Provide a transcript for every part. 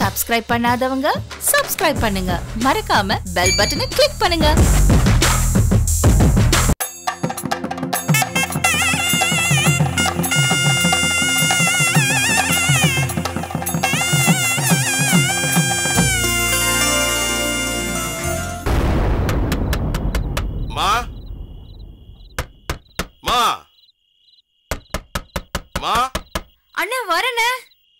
Subscribe பண்ணாதவங்க subscribe பண்ணுங்க மறக்காம பெல் பட்டனை கிளிக் பண்ணுங்க மா மா மா அண்ணா வரண்ணே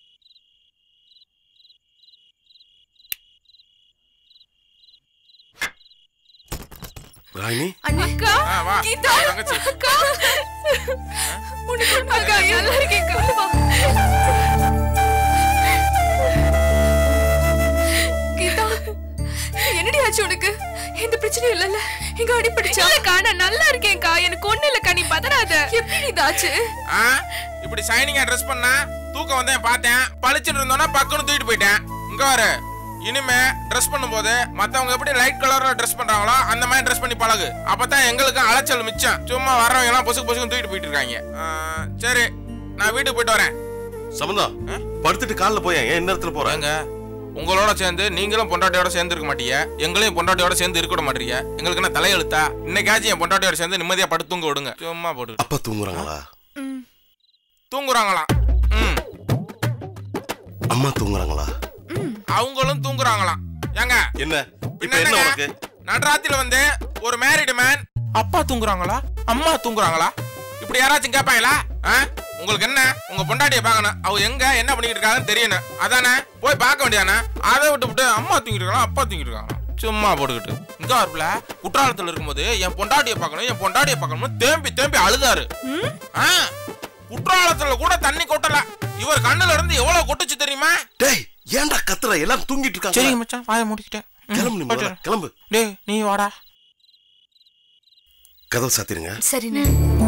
ராணி அக்கா ஆ, வா கீதா தங்கச்சி அக்கா உனக்கு அக்கா நல்லா இருக்கேக்கா கீதா என்னடி ஆச்சு உனக்கு எந்த பிரச்சனையும் இல்லல்ல எங்க அடிபடிச்சா இல்லக்கா நான் நல்லா இருக்கேன்க்கா எனக்கு ஒண்ணு இல்லக்கா நீ பதறாத எப்படி இதாச்சு ஆ இப்படி ஷைனிங்கா ட்ரெஸ் பண்ணா தூக்கம் வந்தேன் பார்த்தேன் பளிச்சுட்டு இருந்தோன்னா பக்குன்னு தூக்கிட்டு போயிட்டேன் இங்க பாரு இனிமே ட்ரெஸ் பண்ணும்போது மத்தவங்க எப்படி லைட் கலர்ல ட்ரெஸ் பண்றாங்களோ அந்த மாதிரி ட்ரெஸ் பண்ணி பழகு அப்பதான் எங்களுக்கு அலைச்சல் மிச்சம் சும்மா வர்றவங்க எல்லாம் பொசுக்கு பொசுக்கு தூக்கிட்டு போயிட்டு இருக்காங்க ஆ, சரி நான் வீட்டுக்கு போயிட்டு வரேன் சம்பந்தம் படுத்துட்டு காலைல போயேன் ஏன் நேரத்துல போறேன் ஏங்க உங்களோட சேர்ந்து நீங்களும் பொண்டாட்டியோட சேர்ந்து இருக்க மாட்டீங்க எங்களையும் பொண்டாட்டியோட சேர்ந்து இருக்க விட மாட்டீங்க எங்களுக்கு என்ன தலையெழுத்தா இன்னைக்காச்சும் என் பொண்டாட்டியோட சேர்ந்து நிம்மதியா படுத்து தூங்க விடுங்க சும்மா போட்டு அப்பா தூங்குறாங்களா தூங்குறாங்களாம் ம் அம்மா தூங்குறாங்களா அவங்களும் தூங்குறாங்களாம் ஏங்க என்ன இப்ப பின்ன என்ன என்னங்க? உனக்கு நடுராத்திரில வந்து ஒரு மேரிடு மேன் அப்பா தூங்குறாங்களா அம்மா தூங்குறாங்களா இப்படி யாராச்சும் கேட்பாங்களா ஆ? உங்களுக்கு என்ன உங்க பொண்டாட்டிய பார்க்கணும் அவ எங்க என்ன பண்ணிட்டு இருக்காங்கன்னு தெரியணும் அதானே போய் பார்க்க வேண்டியதானே அதை விட்டு விட்டு அம்மா தூங்கிட்டு இருக்காங்களா அப்பா தூங்கிட்டு இருக்காங்களா சும்மா போட்டுக்கிட்டு இங்க வரப்புல குற்றாலத்துல இருக்கும்போது என் பொண்டாட்டிய பார்க்கணும் என் பொண்டாட்டிய பார்க்கணும் தேம்பி தேம்பி அழுதாரு ஆ, குற்றாலத்துல கூட தண்ணி கொட்டல இவர் கண்ணுல இருந்து எவ்வளவு கொட்டுச்சு தெரியுமா டேய் ஏன்டா கத்துற எல்லாம் தூங்கிட்டு இருக்காங்க மச்சான் வாய மூடிக்கிட்டேன் ம், கிளம்பு நீ முதல்ல, போயிட்டு கிளம்பு டேய் நீ வாடா கதவு சாத்திருங்க சரிண்ணே